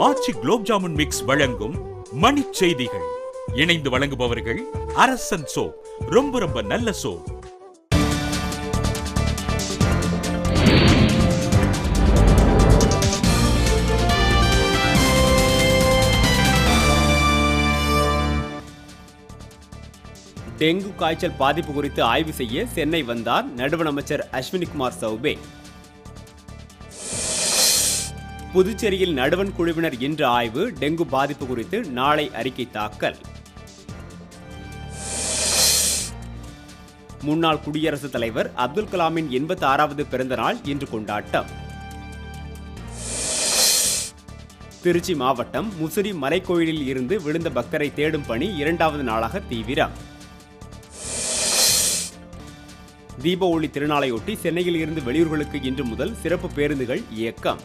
ஆச்சி gulab jamun mix வழங்கும் மணிச் செய்திகள் இணைந்து வழங்குபவர்கள் அரசன் சோ ரொம்ப ரொம்ப நல்ல சோ டெங்கு காய்ச்சல் பாதிப்பு குறித்து ஆய்வு செய்ய சென்னை வந்தார் நடுவண் அமைச்சர் அஸ்வினிகுமார் சௌபே புதுச்சேரியில் நடுவண் குழுவினர் இன்று ஆய்வு டெங்கு பாதிப்பு குறித்து நாளை அறிக்கை தாக்கல் முன்னாள் குடியரசுத் தலைவர் அப்துல் கலாமின் எண்பத்தி ஆறாவது பிறந்த நாள் இன்று கொண்டாட்டம் திருச்சி மாவட்டம் முசிறி மலைக்கோயிலில் இருந்து விழுந்த பக்தரை தேடும் பணி இரண்டாவது நாளாக தீவிரம் தீப ஒளி திருநாளையொட்டி சென்னையில் இருந்து வெளியூர்களுக்கு இன்று முதல் சிறப்பு பேருந்துகள் இயக்கம்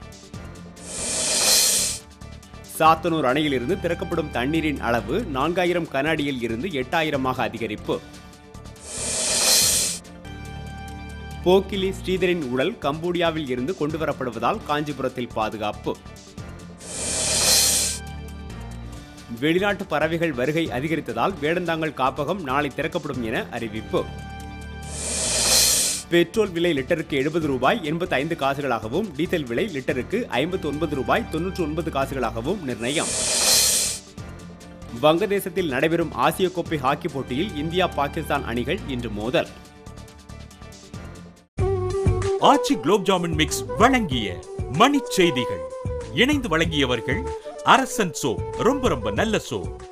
சாத்தனூர் அணையிலிருந்து திறக்கப்படும் தண்ணீரின் அளவு நான்காயிரம் கன அடியில் இருந்து எட்டாயிரமாக அதிகரிப்பு போக்கிலி ஸ்ரீதரின் உடல் கம்போடியாவில் இருந்து கொண்டுவரப்படுவதால் காஞ்சிபுரத்தில் பாதுகாப்பு வெளிநாட்டு பறவைகள் வருகை அதிகரித்ததால் வேடந்தாங்கல் காப்பகம் நாளை திறக்கப்படும் என அறிவிப்பு பெட்ரோல் விலை லிட்டருக்கு எழுபது ரூபாய் எண்பத்தி ஐந்து காசுகளாகவும் டீசல் விலை லிட்டருக்கு ஐம்பத்தி ஒன்பது ரூபாய் தொன்னூற்றி ஒன்பது காசுகளாகவும் நிர்ணயம் வங்கதேசத்தில் நடைபெறும் ஆசிய கோப்பை ஹாக்கி போட்டியில் இந்தியா பாகிஸ்தான் அணிகள் இன்று மோதல் ஆச்சி குலோப் ஜாமுன் மிக்ஸ் வழங்கிய மணிச் செய்திகள் இணைந்து வழங்கியவர்கள் அரசன் சோ ரொம்ப ரொம்ப நல்ல சோ